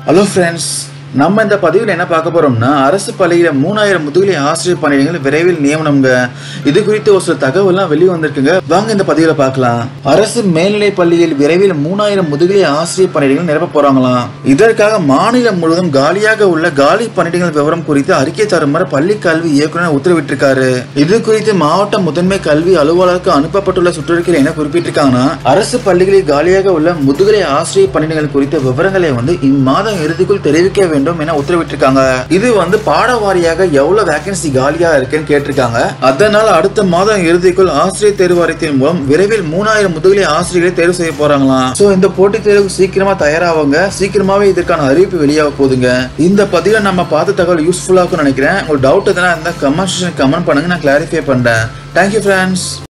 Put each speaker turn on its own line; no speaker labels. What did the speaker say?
hello friends நம்ம இந்த பதிவில் என்ன பார்க்க போறோம்னா அரசு பள்ளியில மூணாயிரம் முதுகலை ஆசிரியர் பணியிடங்கள் விரைவில் நியமனம்ங்க இது குறித்து ஒரு சில தகவல்லாம் வெளியே வந்திருக்குங்க வாங்க இந்த பதிவில் பார்க்கலாம் அரசு மேல்நிலை பள்ளியில் விரைவில் மூணாயிரம் முதுகலை ஆசிரியர் பணியிடங்கள் நிரப்ப போறாங்களாம் இதற்காக மாநிலம் முழுவதும் காலியாக உள்ள காலி பணியிடங்கள் விவரம் குறித்து அறிக்கை தருமாறு பள்ளி கல்வி இயக்குனர் உத்தரவிட்டிருக்காரு இது குறித்து மாவட்ட முதன்மை கல்வி அலுவலருக்கு அனுப்பப்பட்டுள்ள சுற்றறிக்கையில் என்ன குறிப்பிட்டிருக்காங்கன்னா அரசு பள்ளிகளில் காலியாக உள்ள முதுகலை ஆசிரியர் பணியிடங்கள் குறித்த விவரங்களை வந்து இம்மாதம் இறுதிக்குள் தெரிவிக்க வேண்டும் என உத்தரவிட்டிருக்காங்க இது வந்து பாட வாரியாக எவ்வளவு வேகன்சி காலியா இருக்குன்னு கேட்டிருக்காங்க அதனால அடுத்த மாதம் இறுதிக்குள் ஆசிரியர் தேர்வு வாரியத்தின் மூலம் விரைவில் மூணாயிரம் முதுகலை ஆசிரியர்களை தேர்வு செய்ய போறாங்களாம் சோ இந்த போட்டித் தேர்வுக்கு சீக்கிரமா தயாராகுங்க சீக்கிரமாவே இதற்கான அறிவிப்பு வெளியாக போகுதுங்க இந்த பதிவை நம்ம பார்த்த தகவல் யூஸ்ஃபுல்லா இருக்கும்னு நினைக்கிறேன் ஒரு டவுட் எதனா இருந்தா கமெண்ட் செக்ஷன் கமெண்ட் பண்ணுங்க நான் கிளாரிஃபை பண்றேன் தேங்க்யூ ஃப்ரெண்ட்ஸ்